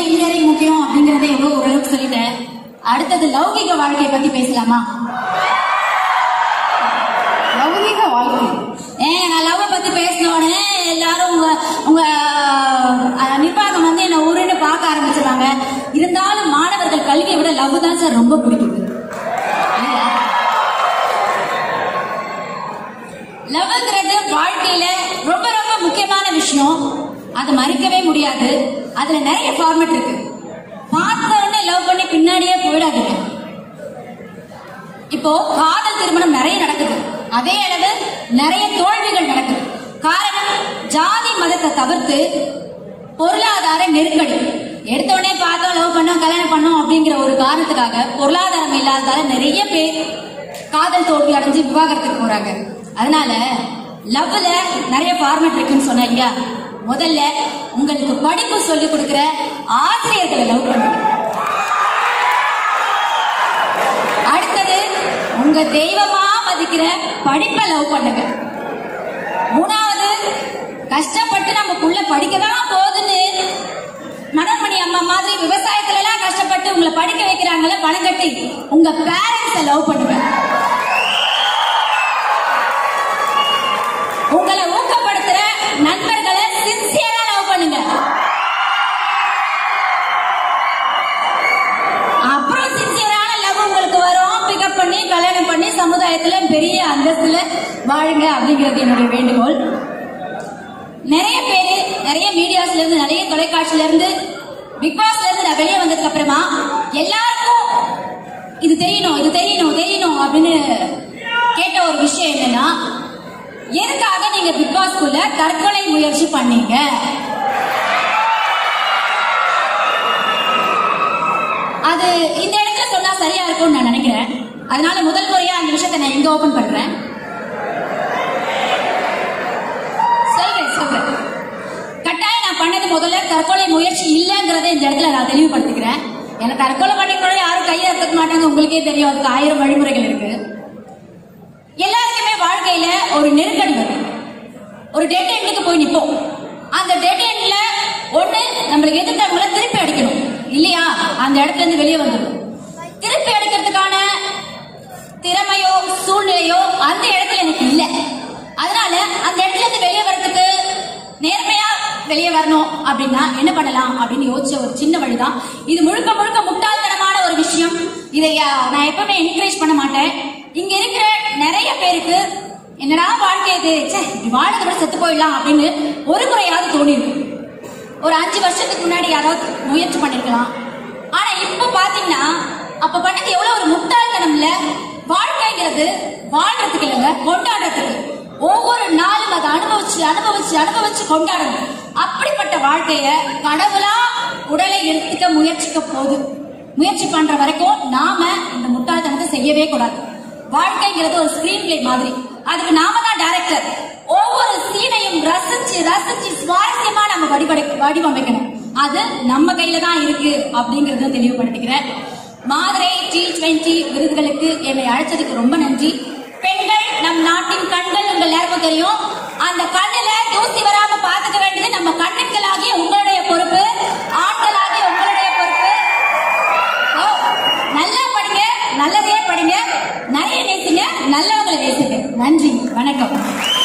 engineering முக்கியம் அப்படிங்கறத எவ்வளவு ஓரளவுக்கு சொல்லிட்டேன் அடுத்தது லௌகிக வாழ்க்கையை பத்தி பேசலாமா லௌகீக வாழ்க்கை ஏ நான் லவ் பத்தி பேசினோடனே எல்லாரும் உங்க உங்க அஹ், நிர்வாகம் வந்து என்ன ஊருன்னு பார்க்க ஆரம்பிச்சிருவாங்க இருந்தாலும் மாணவர்கள் கல்வியை விட லவ் தான் சார் ரொம்ப பிடிக்குது லவ்ங்கிறது வாழ்க்கையில ரொம்ப ரொம்ப முக்கியமான விஷயம் அதை மறிக்கவே முடியாது அதுல நிறைய ஃபார்மேட் இருக்கு பார்த்த உடனே லவ் பண்ணி பின்னாடியே போயிடாதீங்க இப்போ காதல் திருமணம் நிறைய நடக்குது அதே அளவு நிறைய தோல்விகள் நடக்குது காரணம் ஜாதி மதத்தை தவிர்த்து பொருளாதார நெருக்கடி எடுத்த உடனே பார்த்தோம் லவ் பண்ணோம் கல்யாணம் பண்ணோம் அப்படிங்கிற ஒரு காரணத்துக்காக பொருளாதாரம் இல்லாததால நிறைய பேர் காதல் தோல்வி அடைஞ்சு விவாகரத்துக்கு போறாங்க அதனால லவ்ல நிறைய ஃபார்மேட் இருக்குன்னு சொன்னேன் இல்லையா முதல்ல உங்களுக்கு படிப்பு சொல்லி கொடுக்கிற ஆசிரியர்களை லவ் பண்ணுங்க அடுத்தது உங்க தெய்வமா மதிக்கிற படிப்பை லவ் பண்ணுங்க மூணாவது கஷ்டப்பட்டு நமக்குள்ள படிக்கதான் போகுதுன்னு மனோன்மணி அம்மா மாதிரி விவசாயத்துல எல்லாம் கஷ்டப்பட்டு உங்களை படிக்க வைக்கிறாங்கல்ல பணம் கட்டி உங்க பேரண்ட்ஸ லவ் பண்ணுங்க உங்களை ஊக்கப்படுத்துற நண்பர்களை சின்சியரா லவ் பண்ணுங்க அப்புறம் சின்சியரான லவ் உங்களுக்கு வரும் பிக்கப் பண்ணி கல்யாணம் பண்ணி சமுதாயத்துல பெரிய அந்தஸ்துல வாழுங்க அப்படிங்கிறது என்னுடைய வேண்டுகோள் நிறைய பேரு நிறைய மீடியாஸ்ல இருந்து நிறைய தொலைக்காட்சியில இருந்து பிக் பாஸ்ல இருந்து நான் வெளியே வந்ததுக்கு அப்புறமா எல்லாருக்கும் இது தெரியணும் இது தெரியணும் தெரியணும் அப்படின்னு கேட்ட ஒரு விஷயம் என்னன்னா எதுக்காக நீங்க பிக் பாஸ்க்குள்ள தற்கொலை முயற்சி பண்ணீங்க அது இந்த இடத்துல சொன்னா சரியா இருக்கும்னு நான் நினைக்கிறேன் அதனால முதல் முறையா அந்த விஷயத்தை நான் இங்க ஓபன் பண்றேன் சொல்றேன் சொல்றேன் கட்டாயம் நான் பண்ணது முதல்ல தற்கொலை முயற்சி இல்லைங்கிறத இந்த இடத்துல நான் தெளிவுபடுத்திக்கிறேன் ஏன்னா தற்கொலை பண்ணிக்கிறோம் யாரும் கையை அறுத்துக்க மாட்டாங்க உங்களுக்கே தெரியும் அதுக்கு ஆயிரம் வழிமுறைகள் இருக்கு எல்லாருக்குமே வாழ்க்கையில ஒரு நெருக்கடி வரும் ஒரு டெட் எண்டுக்கு போய் நிப்போம் அந்த டெட் எண்ட்ல ஒண்ணு நம்மளுக்கு எதிர்த்தவங்கள திருப்பி அடிக்கணும் இல்லையா அந்த இடத்துல இருந்து வெளியே வந்துடும் திருப்பி அடிக்கிறதுக்கான திறமையோ சூழ்நிலையோ அந்த இடத்துல எனக்கு இல்ல அதனால அந்த இடத்துல இருந்து வெளியே வர்றதுக்கு நேர்மையா வெளியே வரணும் அப்படின்னா என்ன பண்ணலாம் அப்படின்னு யோசிச்ச ஒரு சின்ன வழிதான் இது முழுக்க முழுக்க முட்டாள்தனமான ஒரு விஷயம் இதை அஹ், நான் எப்பவுமே என்கரேஜ் பண்ண மாட்டேன் இங்க இருக்கிற நிறைய பேருக்கு என்னடா வாழ்க்கை இது ச்சே இப்படி வாழதை விட செத்து போயிடலாம் அப்படின்னு ஒரு முறையாவது தோணிருக்கு ஒரு அஞ்சு வருஷத்துக்கு முன்னாடி யாராவது முயற்சி பண்ணிருக்கலாம் ஆனா இப்ப பாத்தீங்கன்னா அப்ப பண்ணது எவ்வளவு ஒரு முட்டாள்தனம்ல வாழ்க்கைங்கிறது வாழ்றதுக்கு இல்லைங்க கொண்டாடுறதுக்கு ஒவ்வொரு நாளும் அதை அனுபவிச்சு அனுபவிச்சு அனுபவிச்சு கொண்டாடணும் அப்படிப்பட்ட வாழ்க்கைய கடவுளா உடலை எடுத்துக்க முயற்சிக்க போகுது முயற்சி பண்ற வரைக்கும் நாம இந்த முட்டாள்தனத்தை செய்யவே கூடாது வாழ்க்கைங்கிறது ஒரு ஸ்கிரீன் பிளே மாதிரி அதுக்கு நாம தான் டைரக்டர் ஒவ்வொரு சீனையும் ரசிச்சு ரசிச்சு சுவாரஸ்யமா நம்ம வடிவடை வடிவமைக்கணும் அது நம்ம கையில தான் இருக்கு அப்படிங்கறத தெளிவுபடுத்திக்கிறேன் மாதுரை டி டுவெண்ட்டி விருதுகளுக்கு என்னை அழைச்சதுக்கு ரொம்ப நன்றி பெண்கள் நம் நாட்டின் கண்கள் உங்க எல்லாருக்கும் தெரியும் அந்த கண்ணுல தூசி வராம பாத்துக்க வேண்டியது நம்ம கண்ணுக்களாகிய உங்களுடைய பொறுப்பு ஆண்களாகிய உங்களுடைய பொறுப்பு ஓ, நல்லா படிங்க நல்லதே படிங்க நிறைய நேசிங்க நல்லவங்களை நேசிங்க நன்றி வணக்கம்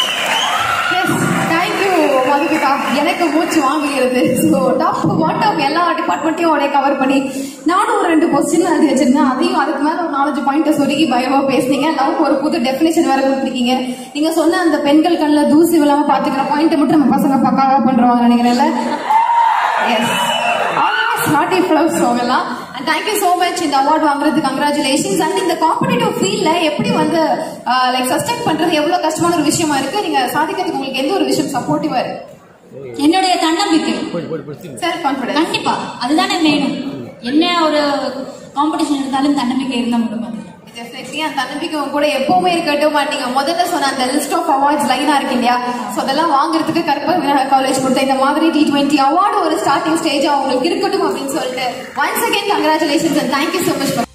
எஸ் தேங்க்யூ மதுமிதா எனக்கு மூச்சு வாங்குகிறது ஸோ டாப் பாட்டம் எல்லா டிபார்ட்மெண்ட்டையும் உடைய கவர் பண்ணி நானும் ஒரு ரெண்டு கொஸ்டின் எழுதி வச்சிருந்தேன் அதையும் அதுக்கு மேல ஒரு நாலஞ்சு பாயிண்ட் சொல்லி பயமா பேசுனீங்க லவ் ஒரு புது டெஃபினேஷன் வேற கொடுத்துருக்கீங்க நீங்க சொன்ன அந்த பெண்கள் கண்ணில் தூசி விழாம பாத்துக்கிற பாயிண்ட் மட்டும் நம்ம பசங்க பக்காவா பண்றோம் நினைக்கிறேன்ல yes almost not if love சோங்கலாம் அண்ட் தேங்க்யூ ஸோ மச் இந்த அவார்ட் வாங்குறது கங்க்ராச்சுலேஷன்ஸ் அண்ட் இந்த காம்படிட்டிவ் ஃபீல்ட்ல எப்படி வந்து லைக் சஸ்டெயின் பண்றது எவ்வளவு கஷ்டமான ஒரு விஷயமா இருக்கு நீங்க சாதிக்கிறதுக்கு உங்களுக்கு எந்த ஒரு விஷயம் சப்போர்ட்டிவா இருக்கு என்னுடைய தன்னம்பிக்கை செல்ஃப் கான்பிடன்ஸ் கண்டிப்பா அதுதானே வேணும் என்ன ஒரு காம்படிஷன் இருந்தாலும் தன்னம்பிக்கை இருந்தா மட்டும் அது டெஃபினெட்லி அந்த தன்னம்பிக்கை உங்க கூட எப்பவுமே இருக்கட்டும் பட் நீங்க முதல்ல சொன்ன அந்த லிஸ்ட் ஆஃப் அவார்ட்ஸ் லைனா இருக்கு இல்லையா ஸோ அதெல்லாம் வாங்குறதுக்கு கருப்பா விநாயகர் காலேஜ் கொடுத்த இந்த மாதிரி டி டுவெண்ட்டி அவார்டு ஒரு ஸ்டார்டிங் ஸ்டேஜ் உங்களுக்கு இருக்கட்டும் அப்படின்னு சொல்லிட்டு once again congratulations and thank you so much